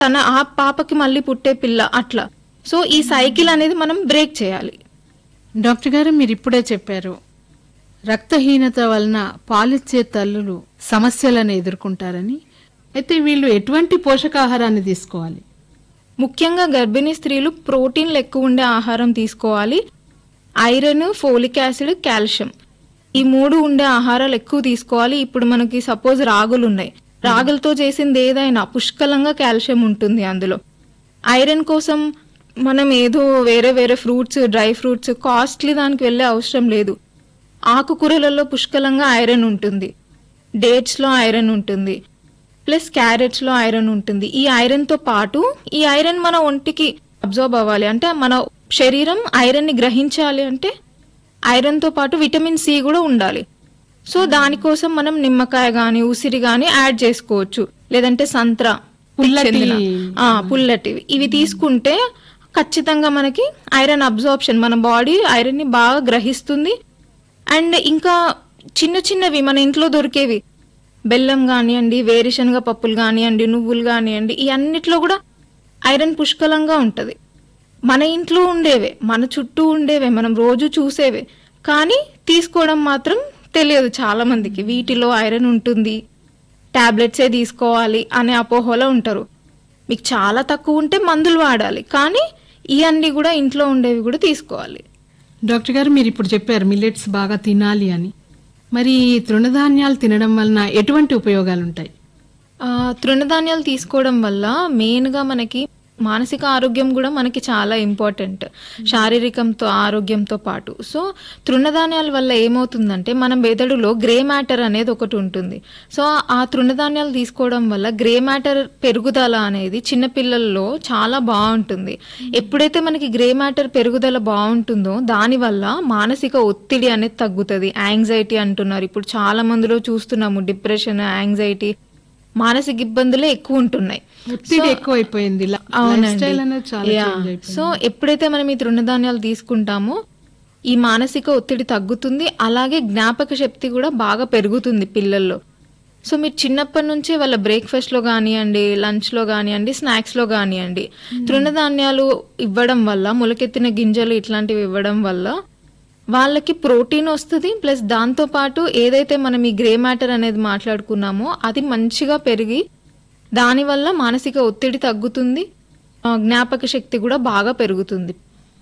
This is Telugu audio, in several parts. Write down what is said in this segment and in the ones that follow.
తన ఆ పాపకి మళ్ళీ పుట్టే పిల్ల అట్లా సో ఈ సైకిల్ అనేది మనం బ్రేక్ చేయాలి డాక్టర్ గారు మీరు ఇప్పుడే చెప్పారు రక్తహీనత వలన పాలిచ్చే తల్లులు సమస్యలను ఎదుర్కొంటారని అయితే వీళ్ళు ఎటువంటి పోషకాహారాన్ని తీసుకోవాలి ముఖ్యంగా గర్భిణీ స్త్రీలు ప్రోటీన్లు ఎక్కువ ఉండే ఆహారం తీసుకోవాలి ఐరన్ ఫోలిక్ యాసిడ్ కాల్షియం ఈ మూడు ఉండే ఆహారాలు ఎక్కువ తీసుకోవాలి ఇప్పుడు మనకి సపోజ్ రాగులు ఉన్నాయి రాగులతో చేసింది ఏదైనా పుష్కలంగా కాల్షియం ఉంటుంది అందులో ఐరన్ కోసం మనం ఏదో వేరే వేరే ఫ్రూట్స్ డ్రై ఫ్రూట్స్ కాస్ట్లీ దానికి వెళ్ళే అవసరం లేదు ఆకుకూరలలో పుష్కలంగా ఐరన్ ఉంటుంది డేట్స్లో ఐరన్ ఉంటుంది ప్లస్ క్యారెట్స్లో ఐరన్ ఉంటుంది ఈ ఐరన్తో పాటు ఈ ఐరన్ మన ఒంటికి అబ్జర్వ్ అవ్వాలి అంటే మన శరీరం ఐరన్ని గ్రహించాలి అంటే ఐరన్తో పాటు విటమిన్ సి కూడా ఉండాలి సో దానికోసం మనం నిమ్మకాయ కానీ ఉసిరి కానీ యాడ్ చేసుకోవచ్చు లేదంటే సంత్ర పుల్లటి- చెందిన- ఆ, పుల్లటివి ఇవి తీసుకుంటే ఖచ్చితంగా మనకి ఐరన్ అబ్జార్ప్షన్ మన బాడీ ఐరన్ ని బాగా గ్రహిస్తుంది అండ్ ఇంకా చిన్న చిన్నవి మన ఇంట్లో దొరికేవి బెల్లం కానివ్వండి వేరుశనగ పప్పులు కానివ్వండి నువ్వులు కానివ్వండి ఈ అన్నిట్లో కూడా ఐరన్ పుష్కలంగా ఉంటుంది మన ఇంట్లో ఉండేవే మన చుట్టూ ఉండేవే మనం రోజు చూసేవే కానీ తీసుకోవడం మాత్రం తెలియదు చాలా మందికి వీటిలో ఐరన్ ఉంటుంది టాబ్లెట్సే తీసుకోవాలి అనే అపోహలో ఉంటారు మీకు చాలా తక్కువ ఉంటే మందులు వాడాలి కానీ ఇవన్నీ కూడా ఇంట్లో ఉండేవి కూడా తీసుకోవాలి డాక్టర్ గారు మీరు ఇప్పుడు చెప్పారు మిల్లెట్స్ బాగా తినాలి అని మరి ఈ తృణధాన్యాలు తినడం వలన ఎటువంటి ఉపయోగాలు ఉంటాయి ఆ, తృణధాన్యాలు తీసుకోవడం వల్ల మెయిన్గా మనకి మానసిక ఆరోగ్యం కూడా మనకి చాలా ఇంపార్టెంట్ శారీరకంతో ఆరోగ్యంతో పాటు సో తృణధాన్యాల వల్ల ఏమవుతుందంటే మన మెదడులో గ్రే మ్యాటర్ అనేది ఒకటి ఉంటుంది సో ఆ తృణధాన్యాలు తీసుకోవడం వల్ల గ్రే మ్యాటర్ పెరుగుదల అనేది చిన్నపిల్లల్లో చాలా బాగుంటుంది ఎప్పుడైతే మనకి గ్రే మ్యాటర్ పెరుగుదల బాగుంటుందో దానివల్ల మానసిక ఒత్తిడి అనేది తగ్గుతుంది యాంగ్జైటీ అంటున్నారు ఇప్పుడు చాలా మందిలో చూస్తున్నాము డిప్రెషన్ యాంగ్జైటీ మానసిక ఇబ్బందులే ఎక్కువ ఉంటున్నాయి ఒత్తిడి ఎక్కువైపోయింది ల- లైఫ్ స్టైల్ అనేది చాలా Yeah. చేంజ్ అయిపోయింది సో ఎప్పుడైతే మనం ఈ తృణధాన్యాలు తీసుకుంటామో ఈ మానసిక ఒత్తిడి తగ్గుతుంది అలాగే జ్ఞాపక శక్తి కూడా బాగా పెరుగుతుంది పిల్లల్లో సో మీరు చిన్నప్పటి నుంచే వాళ్ళ బ్రేక్ఫాస్ట్లో కానివ్వండి లంచ్లో కానివ్వండి స్నాక్స్లో కానివ్వండి తృణధాన్యాలు ఇవ్వడం వల్ల మొలకెత్తిన గింజలు ఇట్లాంటివి ఇవ్వడం వల్ల వాళ్ళకి ప్రోటీన్ వస్తుంది ప్లస్ దాంతో పాటు ఏదైతే మనం ఈ గ్రే మ్యాటర్ అనేది మాట్లాడుకున్నామో అది మంచిగా పెరిగి దానివల్ల మానసిక ఒత్తిడి తగ్గుతుంది ఆ, జ్ఞాపక శక్తి కూడా బాగా పెరుగుతుంది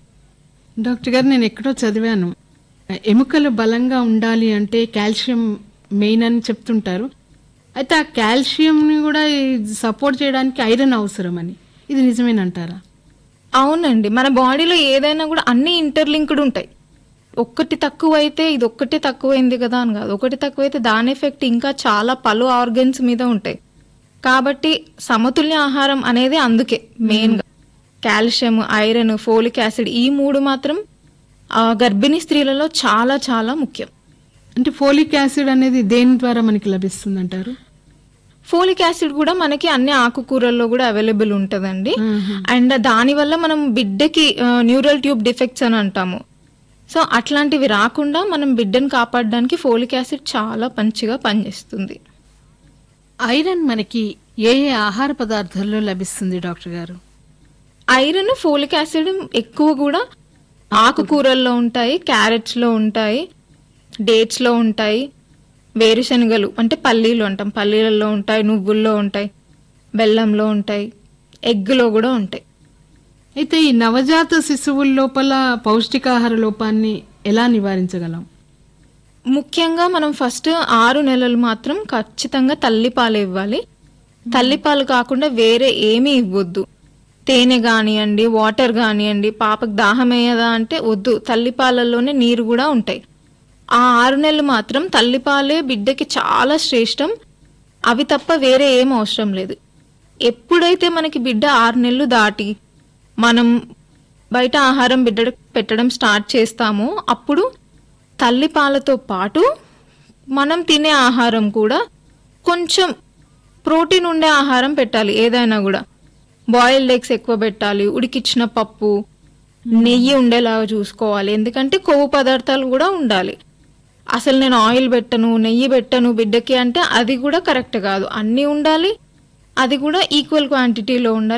డాక్టర్ గారు నేను ఎక్కడో చదివాను ఎముకలు బలంగా ఉండాలి అంటే కాల్షియం మెయిన్ అని చెప్తుంటారు అయితే ఆ కాల్షియంని కూడా సపోర్ట్ చేయడానికి ఐరన్ అవసరం అని ఇది నిజమేనంటారా అవునండి మన బాడీలో ఏదైనా కూడా అన్ని ఇంటర్లింక్డ్ ఉంటాయి ఒక్కటి తక్కువ అయితే ఇది ఒక్కటే తక్కువైంది కదా అని కాదు ఒకటి తక్కువైతే దాని ఎఫెక్ట్ ఇంకా చాలా పలు ఆర్గన్స్ మీద ఉంటాయి కాబట్టి సమతుల్య ఆహారం అనేది అందుకే మెయిన్గా కాల్షియం ఐరన్ ఫోలిక్ యాసిడ్ ఈ మూడు మాత్రం ఆ, గర్భిణీ స్త్రీలలో చాలా చాలా ముఖ్యం అంటే ఫోలిక్ యాసిడ్ అనేది దేని ద్వారా మనకి లభిస్తుంది అంటారు ఫోలిక్ యాసిడ్ కూడా మనకి అన్ని ఆకుకూరల్లో కూడా అవైలబుల్ ఉంటుందండి అండ్ దానివల్ల మనం బిడ్డకి న్యూరల్ ట్యూబ్ డిఫెక్ట్స్ అని అంటాము సో అట్లాంటివి రాకుండా మనం బిడ్డను కాపాడడానికి ఫోలిక్ యాసిడ్ చాలా మంచిగా పనిచేస్తుంది ఐరన్ మనకి ఏ ఏ ఆహార పదార్థాల్లో లభిస్తుంది డాక్టర్ గారు ఐరన్ ఫోలిక్ యాసిడ్ ఎక్కువ కూడా ఆకుకూరల్లో ఉంటాయి క్యారెట్స్లో ఉంటాయి డేట్స్లో ఉంటాయి వేరుశనగలు అంటే పల్లీలు అంటాం పల్లీలలో ఉంటాయి నువ్వుల్లో ఉంటాయి బెల్లంలో ఉంటాయి ఎగ్గులో కూడా ఉంటాయి అయితే ఈ నవజాత శిశువుల లోపల పౌష్టికాహార లోపాన్ని ఎలా నివారించగలం ముఖ్యంగా మనం ఫస్ట్ ఆరు నెలలు మాత్రం ఖచ్చితంగా తల్లిపాలు ఇవ్వాలి తల్లిపాలు కాకుండా వేరే ఏమీ ఇవ్వద్దు తేనె కానివ్వండి వాటర్ కానివ్వండి పాపకు దాహం అయ్యేదా అంటే వద్దు తల్లిపాలలోనే నీరు కూడా ఉంటాయి ఆ ఆరు నెలలు మాత్రం తల్లిపాలే బిడ్డకి చాలా శ్రేష్టం అవి తప్ప వేరే ఏం అవసరం లేదు ఎప్పుడైతే మనకి బిడ్డ ఆరు నెలలు దాటి మనం బయట ఆహారం బిడ్డ పెట్టడం స్టార్ట్ చేస్తామో అప్పుడు తల్లిపాలతో పాటు మనం తినే ఆహారం కూడా కొంచెం ప్రోటీన్ ఉండే ఆహారం పెట్టాలి ఏదైనా కూడా బాయిల్డ్ ఎగ్స్ ఎక్కువ పెట్టాలి ఉడికిచ్చిన పప్పు నెయ్యి ఉండేలాగా చూసుకోవాలి ఎందుకంటే కొవ్వు పదార్థాలు కూడా ఉండాలి అసలు నేను ఆయిల్ పెట్టను నెయ్యి పెట్టను బిడ్డకి అంటే అది కూడా కరెక్ట్ కాదు అన్నీ ఉండాలి అది కూడా ఈక్వల్ క్వాంటిటీలో ఉండాలి